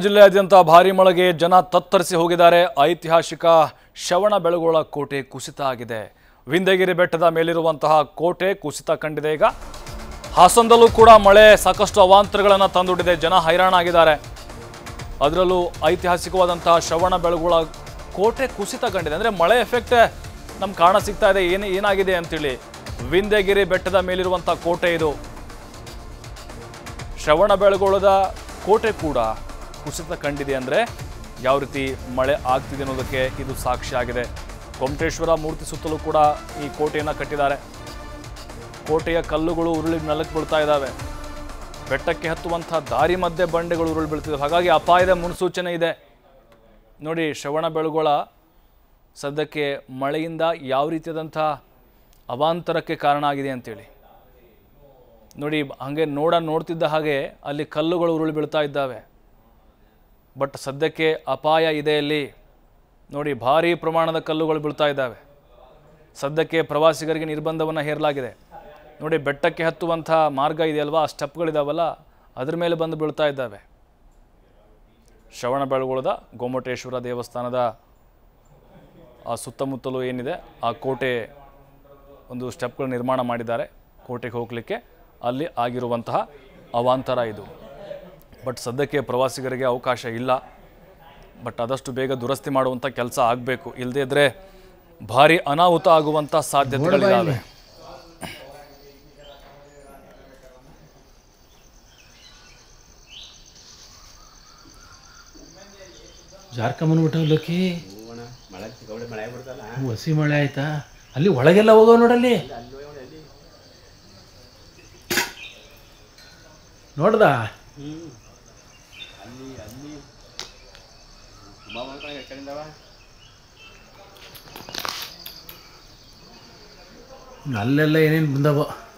ಜಿಲ್ಲೆಯಾದ್ಯಂತ ಭಾರಿ ಮಳೆಗೆ ಜನ ತತ್ತರಿಸಿ ಹೋಗಿದ್ದಾರೆ ಐತಿಹಾಸಿಕ ಶ್ರವಣ ಬೆಳಗೊಳ ಕೋಟೆ ಕುಸಿತ ಆಗಿದೆ ವಿಂಧ್ಯಗಿರಿ ಬೆಟ್ಟದ ಮೇಲಿರುವಂತಹ ಕೋಟೆ ಕುಸಿತ ಕಂಡಿದೆ ಈಗ ಹಾಸನದಲ್ಲೂ ಕೂಡ ಮಳೆ ಸಾಕಷ್ಟು ಅವಾಂತರಗಳನ್ನು ತಂದೊಡ್ಡಿದೆ ಜನ ಹೈರಾಣಾಗಿದ್ದಾರೆ ಅದರಲ್ಲೂ ಐತಿಹಾಸಿಕವಾದಂತಹ ಶ್ರವಣ ಬೆಳಗೊಳ ಕೋಟೆ ಕುಸಿತ ಕಂಡಿದೆ ಅಂದರೆ ಮಳೆ ಎಫೆಕ್ಟ್ ನಮ್ಗೆ ಕಾಣ ಸಿಗ್ತಾ ಇದೆ ಏನು ಏನಾಗಿದೆ ಅಂತೇಳಿ ವಿಂಧ್ಯಗಿರಿ ಬೆಟ್ಟದ ಮೇಲಿರುವಂಥ ಕೋಟೆ ಇದು ಶ್ರವಣ ಬೆಳಗೊಳದ ಕೋಟೆ ಕೂಡ ಕುಸಿತ ಕಂಡಿದೆ ಅಂದರೆ ಯಾವ ರೀತಿ ಮಳೆ ಆಗ್ತಿದೆ ಅನ್ನೋದಕ್ಕೆ ಇದು ಸಾಕ್ಷಿಯಾಗಿದೆ ಗೊಮಟೇಶ್ವರ ಮೂರ್ತಿ ಸುತ್ತಲೂ ಕೂಡ ಈ ಕೋಟೆಯನ್ನು ಕಟ್ಟಿದ್ದಾರೆ ಕೋಟೆಯ ಕಲ್ಲುಗಳು ಉರುಳಿ ನೆಲಕ್ಕೆ ಬೀಳ್ತಾ ಇದ್ದಾವೆ ಬೆಟ್ಟಕ್ಕೆ ಹತ್ತುವಂಥ ದಾರಿ ಮಧ್ಯೆ ಬಂಡೆಗಳು ಉರುಳಿ ಬೀಳ್ತಿವೆ ಹಾಗಾಗಿ ಅಪಾಯದ ಮುನ್ಸೂಚನೆ ಇದೆ ನೋಡಿ ಶ್ರವಣ ಬೆಳಗೊಳ ಸದ್ಯಕ್ಕೆ ಮಳೆಯಿಂದ ಯಾವ ರೀತಿಯಾದಂಥ ಅವಾಂತರಕ್ಕೆ ಕಾರಣ ಆಗಿದೆ ಅಂತೇಳಿ ನೋಡಿ ಹಾಗೆ ನೋಡ ನೋಡ್ತಿದ್ದ ಹಾಗೆ ಅಲ್ಲಿ ಕಲ್ಲುಗಳು ಉರುಳಿ ಬೀಳ್ತಾ ಇದ್ದಾವೆ ಬಟ್ ಸದ್ಯಕ್ಕೆ ಅಪಾಯ ಇದೆ ಅಲ್ಲಿ ನೋಡಿ ಭಾರೀ ಪ್ರಮಾಣದ ಕಲ್ಲುಗಳು ಬೀಳ್ತಾ ಇದ್ದಾವೆ ಸದ್ಯಕ್ಕೆ ಪ್ರವಾಸಿಗರಿಗೆ ನಿರ್ಬಂಧವನ್ನು ಹೇರಲಾಗಿದೆ ನೋಡಿ ಬೆಟ್ಟಕ್ಕೆ ಹತ್ತುವಂಥ ಮಾರ್ಗ ಇದೆಯಲ್ವಾ ಆ ಸ್ಟೆಪ್ಗಳಿದಾವಲ್ಲ ಅದ್ರ ಮೇಲೆ ಬಂದು ಬೀಳ್ತಾ ಇದ್ದಾವೆ ಶ್ರವಣ ಬೆಳಗೊಳದ ಗೋಮಟೇಶ್ವರ ದೇವಸ್ಥಾನದ ಆ ಸುತ್ತಮುತ್ತಲು ಏನಿದೆ ಆ ಕೋಟೆ ಒಂದು ಸ್ಟೆಪ್ಗಳು ನಿರ್ಮಾಣ ಮಾಡಿದ್ದಾರೆ ಕೋಟೆಗೆ ಹೋಗಲಿಕ್ಕೆ ಅಲ್ಲಿ ಆಗಿರುವಂತಹ ಅವಾಂತರ ಇದು ಬಟ್ ಸದ್ಯಕ್ಕೆ ಪ್ರವಾಸಿಗರಿಗೆ ಅವಕಾಶ ಇಲ್ಲ ಬಟ್ ಆದಷ್ಟು ಬೇಗ ದುರಸ್ತಿ ಮಾಡುವಂಥ ಕೆಲಸ ಆಗಬೇಕು ಇಲ್ಲದೇ ಇದ್ದರೆ ಭಾರಿ ಅನಾಹುತ ಆಗುವಂಥ ಸಾಧ್ಯತೆಗಳಿದ್ದಾವೆ ಜಾರ್ಕೊಂಬಂದ್ಬಿಟ್ಟವಲ್ಲಕ್ಕಿ ಹಸಿ ಮಳೆ ಆಯ್ತಾ ಅಲ್ಲಿ ಒಳಗೆಲ್ಲ ಹೋಗೋ ನೋಡಲ್ಲಿ ನೋಡ್ದ ಅಲ್ಲೆಲ್ಲ ಏನೇನು ಬಂದವ